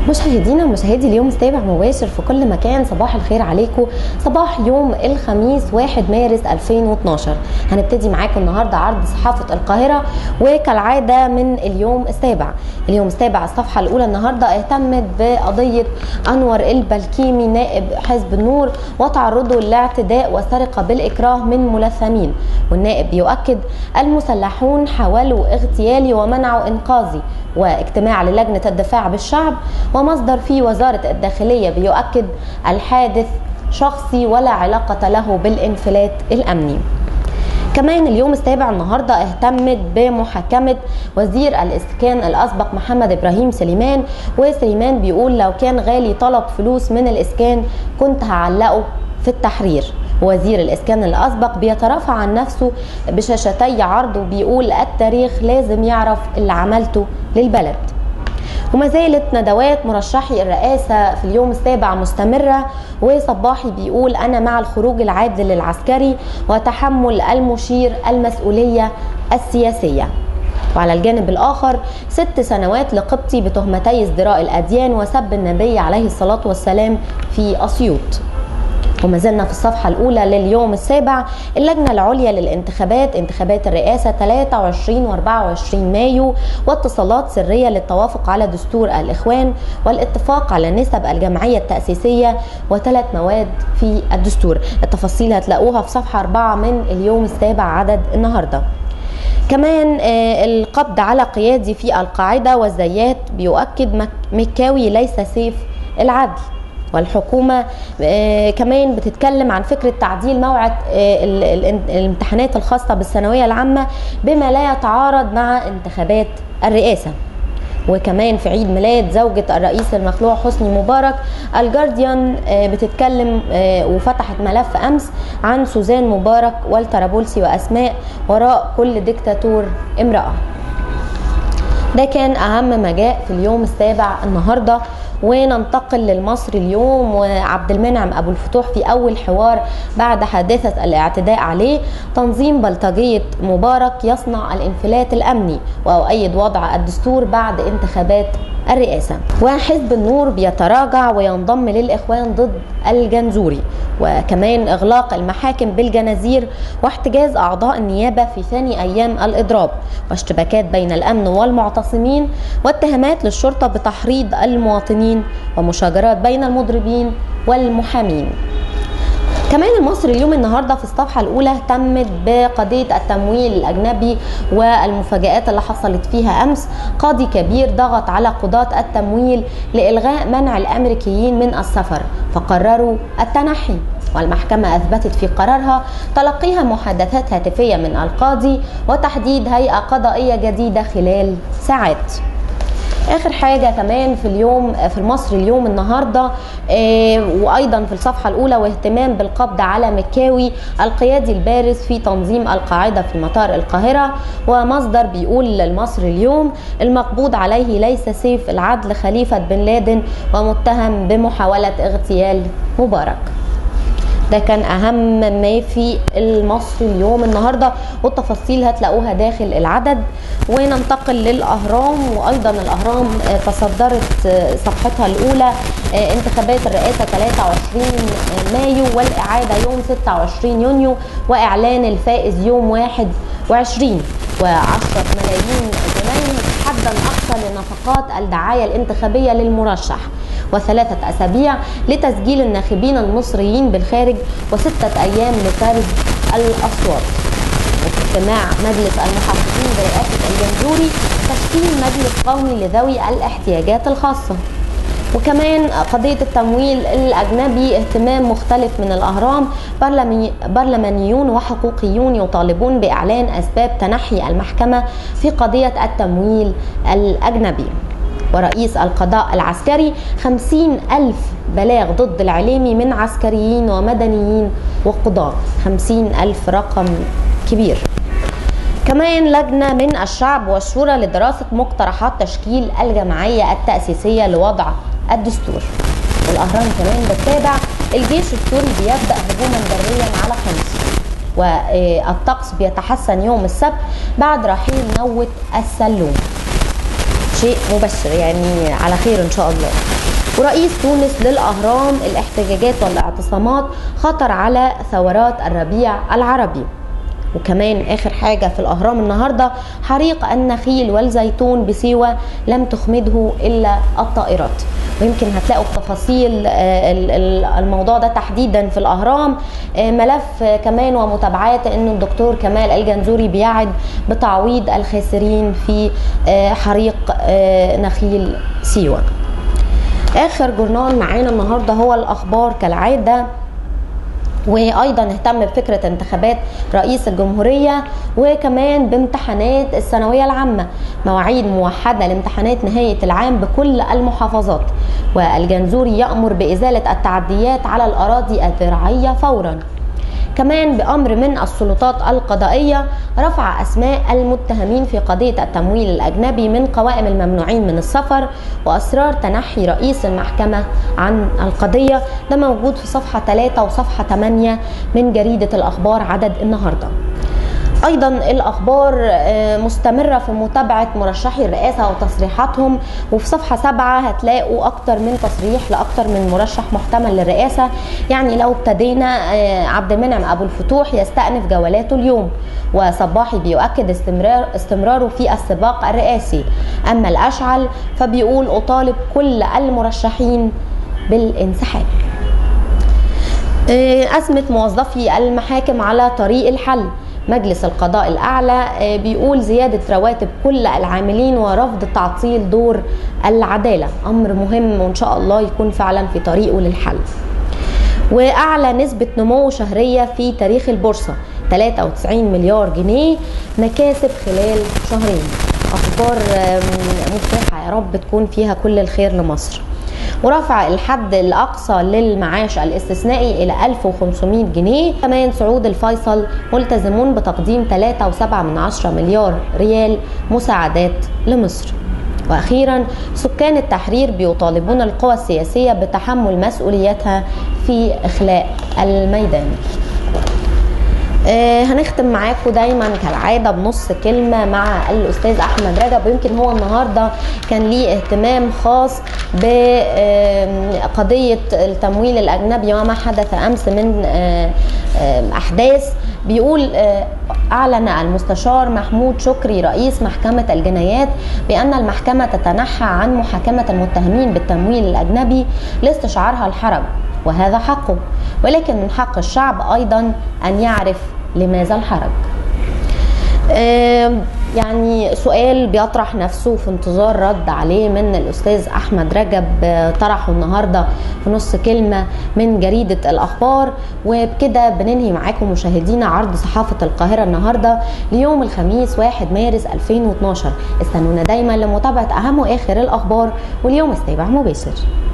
مشاهدينا ومشاهدي اليوم السابع مباشر في كل مكان صباح الخير عليكم صباح يوم الخميس 1 مارس 2012 هنبتدي معاكم النهارده عرض صحافه القاهره وكالعاده من اليوم السابع اليوم السابع الصفحه الاولى النهارده اهتمت بقضيه انور البلكيمي نائب حزب النور وتعرضه لاعتداء وسرقه بالاكراه من ملثمين والنائب يؤكد المسلحون حاولوا اغتيالي ومنعوا انقاذي واجتماع للجنه الدفاع بالشعب ومصدر في وزارة الداخلية بيؤكد الحادث شخصي ولا علاقة له بالانفلات الأمني كمان اليوم السابع النهارده اهتمت بمحاكمه وزير الاسكان الاسبق محمد ابراهيم سليمان وسليمان بيقول لو كان غالي طلب فلوس من الاسكان كنت هعلقه في التحرير وزير الاسكان الاسبق بيترافع عن نفسه بشاشتي عرض وبيقول التاريخ لازم يعرف اللي عملته للبلد وما زالت ندوات مرشحي الرئاسة في اليوم السابع مستمرة وصباحي بيقول أنا مع الخروج العادل للعسكري وتحمل المشير المسؤولية السياسية وعلى الجانب الآخر ست سنوات لقبطي بتهمتي ازدراء الأديان وسب النبي عليه الصلاة والسلام في أسيوط وما زلنا في الصفحة الأولى لليوم السابع اللجنة العليا للانتخابات انتخابات الرئاسة 23 و 24 مايو واتصالات سرية للتوافق على دستور الإخوان والاتفاق على نسب الجمعية التأسيسية وثلاث مواد في الدستور التفاصيل هتلاقوها في صفحة 4 من اليوم السابع عدد النهارده كمان القبض على قيادي في القاعدة والزيات بيؤكد مكاوي ليس سيف العدل والحكومة كمان بتتكلم عن فكرة تعديل موعد الامتحانات الخاصة بالثانوية العامة بما لا يتعارض مع انتخابات الرئاسة وكمان في عيد ميلاد زوجة الرئيس المخلوع حسني مبارك الجارديان بتتكلم وفتحت ملف أمس عن سوزان مبارك والترابلسي وأسماء وراء كل ديكتاتور امرأة ده كان أهم ما جاء في اليوم السابع النهارده وننتقل للمصري اليوم وعبد المنعم ابو الفتوح في اول حوار بعد حادثه الاعتداء عليه تنظيم بلطجيه مبارك يصنع الانفلات الامني واؤيد وضع الدستور بعد انتخابات الرئاسة وحزب النور بيتراجع وينضم للإخوان ضد الجنزوري وكمان إغلاق المحاكم بالجنازير واحتجاز أعضاء النيابة في ثاني أيام الإضراب واشتباكات بين الأمن والمعتصمين واتهامات للشرطة بتحريض المواطنين ومشاجرات بين المضربين والمحامين كمان المصري اليوم النهارده في الصفحه الاولى اهتمت بقضيه التمويل الاجنبي والمفاجات اللي حصلت فيها امس قاضي كبير ضغط على قضاه التمويل لالغاء منع الامريكيين من السفر فقرروا التنحي والمحكمة أثبتت في قرارها تلقيها محادثات هاتفية من القاضي وتحديد هيئة قضائية جديدة خلال ساعات اخر حاجه كمان في اليوم في المصري اليوم النهارده آه وايضا في الصفحه الاولى واهتمام بالقبض على مكاوي القيادي البارز في تنظيم القاعده في مطار القاهره ومصدر بيقول للمصري اليوم المقبوض عليه ليس سيف العدل خليفه بن لادن ومتهم بمحاوله اغتيال مبارك ده كان اهم ما في المصري اليوم النهارده والتفاصيل هتلاقوها داخل العدد وننتقل للاهرام وايضا الاهرام تصدرت صفحتها الاولى انتخابات الرئاسه 23 مايو والاعاده يوم 26 يونيو واعلان الفائز يوم 21 و10 ملايين جنيه حدا اقصى لنفقات الدعايه الانتخابيه للمرشح وثلاثة أسابيع لتسجيل الناخبين المصريين بالخارج وستة أيام لفرز الأصوات وفي اجتماع مجلس المحافظين برئاسة الجنزوري تشكيل مجلس قومي لذوي الاحتياجات الخاصة وكمان قضية التمويل الأجنبي اهتمام مختلف من الأهرام برلمانيون وحقوقيون يطالبون بإعلان أسباب تنحي المحكمة في قضية التمويل الأجنبي ورئيس القضاء العسكري خمسين ألف بلاغ ضد العليمي من عسكريين ومدنيين وقضاة خمسين ألف رقم كبير كمان لجنة من الشعب والشورى لدراسة مقترحات تشكيل الجمعية التأسيسية لوضع الدستور والأهرام كمان بتتابع الجيش السوري بيبدأ هجوما بريا على حمص والطقس بيتحسن يوم السبت بعد رحيل نوة السلوم شيء مبشر يعني على خير ان شاء الله ورئيس تونس للاهرام الاحتجاجات والاعتصامات خطر على ثورات الربيع العربي وكمان اخر حاجه في الاهرام النهارده حريق النخيل والزيتون بسيوه لم تخمده الا الطائرات ويمكن هتلاقوا تفاصيل الموضوع ده تحديدا في الاهرام ملف كمان ومتابعات ان الدكتور كمال الجنزوري بيعد بتعويض الخاسرين في حريق نخيل سيوه اخر جورنال معانا النهارده هو الاخبار كالعاده وايضا اهتم بفكره انتخابات رئيس الجمهوريه وكمان بامتحانات الثانويه العامه مواعيد موحده لامتحانات نهايه العام بكل المحافظات والجنزوري يامر بازاله التعديات على الاراضي الزراعيه فورا كمان بأمر من السلطات القضائية رفع أسماء المتهمين في قضية التمويل الأجنبي من قوائم الممنوعين من السفر وأسرار تنحي رئيس المحكمة عن القضية ده موجود في صفحة 3 وصفحة 8 من جريدة الأخبار عدد النهارده ايضا الاخبار مستمره في متابعه مرشحي الرئاسه وتصريحاتهم وفي صفحه سبعة هتلاقوا اكتر من تصريح لاكتر من مرشح محتمل للرئاسه يعني لو ابتدينا عبد المنعم ابو الفتوح يستأنف جولاته اليوم وصباحي بيؤكد استمرار استمراره في السباق الرئاسي اما الاشعل فبيقول اطالب كل المرشحين بالانسحاب أزمة موظفي المحاكم على طريق الحل مجلس القضاء الأعلى بيقول زيادة رواتب كل العاملين ورفض تعطيل دور العدالة أمر مهم وإن شاء الله يكون فعلا في طريقه للحل وأعلى نسبة نمو شهرية في تاريخ البورصة 93 مليار جنيه مكاسب خلال شهرين أخبار مفرحة يا رب تكون فيها كل الخير لمصر ورفع الحد الأقصى للمعاش الاستثنائي إلى 1500 جنيه كمان سعود الفيصل ملتزمون بتقديم 3.7 من عشرة مليار ريال مساعدات لمصر واخيرا سكان التحرير بيطالبون القوى السياسيه بتحمل مسؤوليتها في اخلاء الميدان آه هنختم معاكم دايما كالعاده بنص كلمه مع الاستاذ احمد رجب ويمكن هو النهارده كان ليه اهتمام خاص بقضيه التمويل الاجنبي وما حدث امس من آه آه احداث بيقول اعلن المستشار محمود شكري رئيس محكمه الجنايات بان المحكمه تتنحى عن محاكمه المتهمين بالتمويل الاجنبي لاستشعارها الحرج وهذا حقه ولكن من حق الشعب ايضا ان يعرف لماذا الحرج يعني سؤال بيطرح نفسه في انتظار رد عليه من الاستاذ احمد رجب طرحه النهارده في نص كلمه من جريده الاخبار وبكده بننهي معاكم مشاهدينا عرض صحافه القاهره النهارده ليوم الخميس 1 مارس 2012 استنونا دايما لمتابعه اهم واخر الاخبار واليوم استيبع مباشر